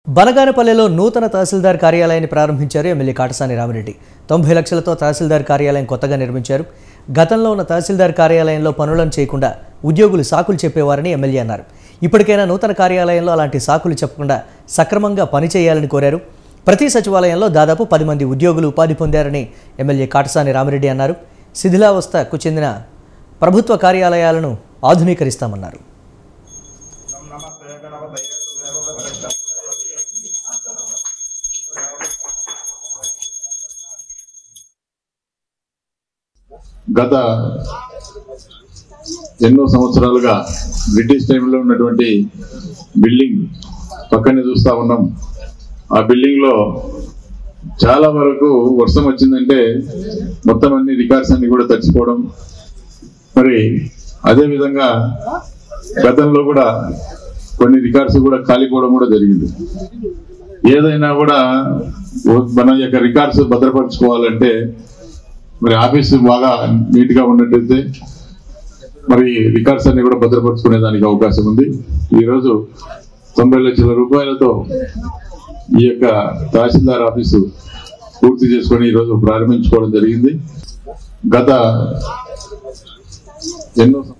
బనగానపల్లెలో నూతన తహసీల్దార్ కార్యాలయాన్ని ప్రారంభించారు ఎమ్మెల్యే కాటసాని రామిరెడ్డి తొంభై లక్షలతో తహసీల్దార్ కార్యాలయం కొత్తగా నిర్మించారు గతంలో ఉన్న తహసీల్దార్ కార్యాలయంలో పనులను చేయకుండా ఉద్యోగులు సాకులు చెప్పేవారని ఎమ్మెల్యే అన్నారు ఇప్పటికైనా నూతన కార్యాలయంలో అలాంటి సాకులు చెప్పకుండా సక్రమంగా పనిచేయాలని కోరారు ప్రతి సచివాలయంలో దాదాపు పది మంది ఉద్యోగులు ఉపాధి పొందారని ఎమ్మెల్యే కాటసాని రామిరెడ్డి అన్నారు శిథిలావస్థకు చెందిన ప్రభుత్వ కార్యాలయాలను ఆధునీకరిస్తామన్నారు గత ఎన్నో సంవత్సరాలుగా బ్రిటిష్ టైంలో ఉన్నటువంటి బిల్డింగ్ పక్కనే చూస్తా ఉన్నాం ఆ బిల్డింగ్ లో చాలా వరకు వర్షం వచ్చిందంటే మొత్తం అన్ని రికార్డ్స్ అన్ని కూడా తడిచిపోవడం మరి అదే విధంగా గతంలో కూడా కొన్ని రికార్డ్స్ కూడా కాలిపోవడం కూడా జరిగింది ఏదైనా కూడా మన యొక్క రికార్డ్స్ భద్రపరచుకోవాలంటే మరి ఆఫీస్ బాగా నీట్ గా ఉన్నట్టయితే మరి రికార్డ్స్ అన్ని కూడా భద్రపరుచుకునే దానికి అవకాశం ఉంది ఈ రోజు తొంభై లక్షల రూపాయలతో ఈ యొక్క తహసీల్దార్ ఆఫీసు పూర్తి చేసుకొని ఈ రోజు ప్రారంభించుకోవడం జరిగింది గత ఎన్నో